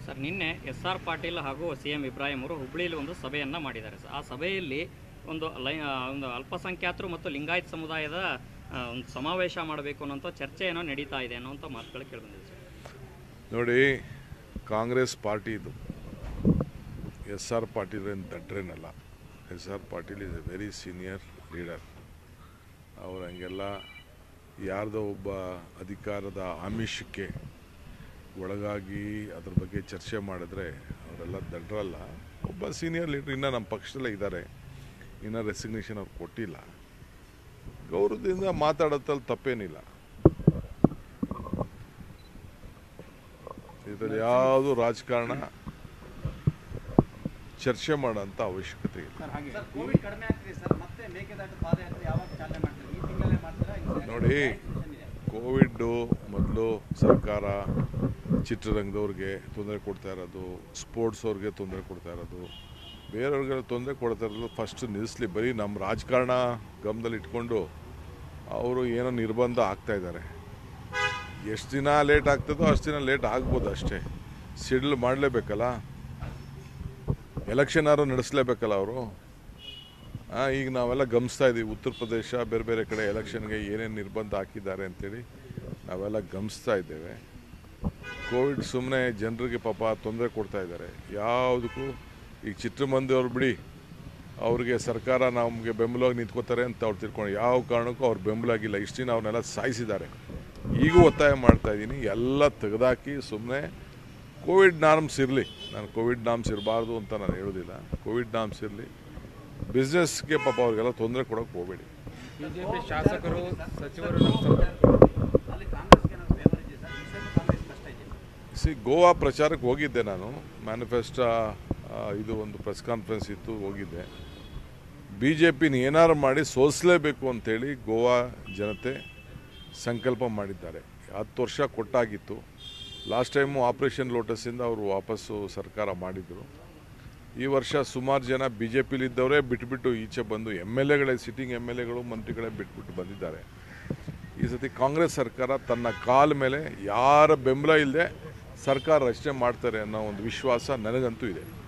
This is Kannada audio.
ಸರ್ ನಿನ್ನೆ ಎಸ್ ಆರ್ ಪಾಟೀಲ್ ಹಾಗೂ ಸಿ ಎಂ ಇಬ್ರಾಹಿಂ ಅವರು ಹುಬ್ಳಿಯಲ್ಲಿ ಒಂದು ಸಭೆಯನ್ನು ಮಾಡಿದ್ದಾರೆ ಸರ್ ಆ ಸಭೆಯಲ್ಲಿ ಒಂದು ಲೈ ಆ, ಒಂದು ಅಲ್ಪಸಂಖ್ಯಾತರು ಮತ್ತು ಲಿಂಗಾಯತ್ ಸಮುದಾಯದ ಆ, ಒಂದು ಸಮಾವೇಶ ಮಾಡಬೇಕು ಅನ್ನೋಂಥ ಚರ್ಚೆ ಏನೋ ನಡೀತಾ ಇದೆ ಅನ್ನೋಂಥ ಮಾತುಗಳು ಕೇಳಿಬಂದಿದೆ ಸರ್ ನೋಡಿ ಕಾಂಗ್ರೆಸ್ ಪಾರ್ಟಿ ಇದು ಎಸ್ ಆರ್ ಪಾಟೀಲ್ ಏನು ದಡ್ರೇನಲ್ಲ S R Patil is a very senior leader ಅವ್ರು ಹಂಗೆಲ್ಲ ಯಾರ್ದೋ ಒಬ್ಬ ಅಧಿಕಾರದ ಆಮಿಷಕ್ಕೆ ಒಳಗಾಗಿ ಅದ್ರ ಬಗ್ಗೆ ಚರ್ಚೆ ಮಾಡಿದ್ರೆ ಅವರೆಲ್ಲ ದಡ್ರಲ್ಲ ಒಬ್ಬ ಸೀನಿಯರ್ ಲೀಡರ್ ಇನ್ನೂ ನಮ್ಮ ಪಕ್ಷದಲ್ಲೇ ಇದ್ದಾರೆ ಇನ್ನೂ ರೆಸಿಗ್ನೇಷನ್ ಅವ್ರು ಕೊಟ್ಟಿಲ್ಲ ಗೌರವದಿಂದ ಮಾತಾಡೋದ್ರಲ್ಲಿ ತಪ್ಪೇನಿಲ್ಲ ಇದರಲ್ಲಿ ಯಾವುದು ರಾಜಕಾರಣ ಚರ್ಚೆ ಮಾಡೋಂಥ ಅವಶ್ಯಕತೆ ಇಲ್ಲ ಸರ್ ಕೋವಿಡ್ ಕಡಿಮೆ ಆಗ್ತಿದೆ ಸರ್ ಮತ್ತೆ ಮೇಕೆದಾಟು ಪಾದಯಾತ್ರೆ ಯಾವಾಗ ಚಾಲನೆ ಮಾಡ್ತಾರೆ ಈ ತಿಂಗಳಲ್ಲೇ ಮಾಡ್ತೀರಾ ಇನ್ನು ನೋಡಿ decision ಇದೆ. ಕೋವಿಡ್ಡು ಮೊದಲು ಸರ್ಕಾರ ಚಿತ್ರರಂಗದವ್ರಿಗೆ ತೊಂದರೆ ಕೊಡ್ತಾ ಇರೋದು ಸ್ಪೋರ್ಟ್ಸ್ ಅವ್ರಿಗೆ ತೊಂದರೆ ಕೊಡ್ತಾ ಇರೋದು ಬೇರೆಯವ್ರಿಗೆಲ್ಲ ತೊಂದರೆ ಕೊಡ್ತಾ ಇರೋದು ಫಸ್ಟ್ ನಿಲ್ಲಿಸ್ಲಿ ಬರೀ ನಮ್ಮ ರಾಜಕಾರಣ ಗಮನದಲ್ಲಿ ಇಟ್ಕೊಂಡು ಅವರು ಏನೋ ನಿರ್ಬಂಧ ಆಗ್ತಾ ಇದ್ದಾರೆ ಎಷ್ಟು ದಿನ ಲೇಟ್ ಆಗ್ತದೋ ಅಷ್ಟು ದಿನ ಲೇಟ್ ಆಗ್ಬೋದು ಅಷ್ಟೇ ಸಿಡ್ಲ್ ಮಾಡಲೇಬೇಕಲ್ಲ ಎಲೆಕ್ಷನ್ ಆದ್ರೂ ನಡೆಸಲೇಬೇಕಲ್ಲ ಅವರು ಈಗ ನಾವೆಲ್ಲ ಗಮನಿಸ್ತಾ ಇದ್ದೀವಿ ಉತ್ತರ ಪ್ರದೇಶ ಬೇರೆ ಬೇರೆ ಕಡೆ ಎಲೆಕ್ಷನ್ಗೆ ಏನೇನು ನಿರ್ಬಂಧ ಹಾಕಿದ್ದಾರೆ ಅಂತೇಳಿ ನಾವೆಲ್ಲ ಗಮನಿಸ್ತಾ ಇದ್ದೇವೆ ಕೋವಿಡ್ ಸುಮ್ಮನೆ ಜನರಿಗೆ ಪಾಪ ತೊಂದರೆ ಕೊಡ್ತಾ ಇದ್ದಾರೆ ಯಾವುದಕ್ಕೂ ಈಗ ಚಿತ್ರಮಂದಿಯವ್ರು ಬಿಡಿ ಅವ್ರಿಗೆ ಸರ್ಕಾರ ನಮಗೆ ಬೆಂಬಲವಾಗಿ ನಿಂತ್ಕೋತಾರೆ ಅಂತ ಅವ್ರು ತಿಳ್ಕೊಂಡು ಯಾವ ಕಾರಣಕ್ಕೂ ಅವ್ರು ಬೆಂಬಲ ಆಗಿಲ್ಲ ಇಷ್ಟು ದಿನ ಅವ್ರನ್ನೆಲ್ಲ ಸಾಯಿಸಿದ್ದಾರೆ ಈಗೂ ಒತ್ತಾಯ ಮಾಡ್ತಾ ಇದ್ದೀನಿ ಎಲ್ಲ ತೆಗೆದಾಕಿ ಸುಮ್ಮನೆ ಕೋವಿಡ್ ನಾರ್ಮ್ಸ್ ಇರಲಿ ನಾನು ಕೋವಿಡ್ ನಾರ್ಮ್ಸ್ ಇರಬಾರ್ದು ಅಂತ ನಾನು ಹೇಳೋದಿಲ್ಲ ಕೋವಿಡ್ ನಾರ್ಮ್ಸ್ ಇರಲಿ ಬಿಸ್ನೆಸ್ಗೆ ಪಾಪ ಅವ್ರಿಗೆಲ್ಲ ತೊಂದರೆ ಕೊಡೋಕೆ ಹೋಗಬೇಡಿ ಬಿಜೆಪಿ ಶಾಸಕರು ಸಚಿವರು ನಮ್ಮ ಸಂಪರ್ಕ ಅಲ್ಲಿ ಕಾಂಗ್ರೆಸ್ಗೆ ಏನಾದ್ರು ಫೇವರ್ ಇದೆ ಸರ್ ಈ ಸಲ ಕಾಂಗ್ರೆಸ್ ಕಷ್ಟ ಇದೆ ಸಿ ಗೋವಾ ಪ್ರಚಾರಕ್ಕೆ ಹೋಗಿದ್ದೆ ನಾನು ಮ್ಯಾನಿಫೆಸ್ಟೋ ಇದು ಒಂದು ಪ್ರೆಸ್ ಕಾನ್ಫರೆನ್ಸ್ ಇತ್ತು ಹೋಗಿದ್ದೆ ಬಿ ಜೆ ಪಿನ ಏನಾರು ಮಾಡಿ ಸೋಲಿಸಲೇಬೇಕು ಅಂತೇಳಿ ಗೋವಾ ಜನತೆ ಸಂಕಲ್ಪ ಮಾಡಿದ್ದಾರೆ ಹತ್ತು ವರ್ಷ ಕೊಟ್ಟಾಗಿತ್ತು ಲಾಸ್ಟ್ ಟೈಮು ಆಪರೇಷನ್ ಲೋಟಸ್ಸಿಂದ ಅವರು ವಾಪಸ್ಸು ಸರ್ಕಾರ ಮಾಡಿದರು ಈ ವರ್ಷ ಸುಮಾರು ಜನ ಬಿ ಜೆ ಪಿಲಿದ್ದವರೇ ಬಿಟ್ಬಿಟ್ಟು ಈಚೆ ಬಂದು ಎಮ್ ಎಲ್ ಎಗಳೇ ಸಿಟ್ಟಿಂಗ್ ಎಮ್ ಎಲ್ ಎಗಳು ಮಂತ್ರಿಗಳೇ ಬಿಟ್ಬಿಟ್ಟು ಬಂದಿದ್ದಾರೆ ಈ ಸತಿ ಕಾಂಗ್ರೆಸ್ ಸರ್ಕಾರ ತನ್ನ ಕಾಲ ಮೇಲೆ ಯಾರ ಬೆಂಬಲ ಇಲ್ಲದೆ ಸರ್ಕಾರ ರಚನೆ ಮಾಡ್ತಾರೆ ಅನ್ನೋ ಒಂದು ವಿಶ್ವಾಸ ನನಗಂತೂ ಇದೆ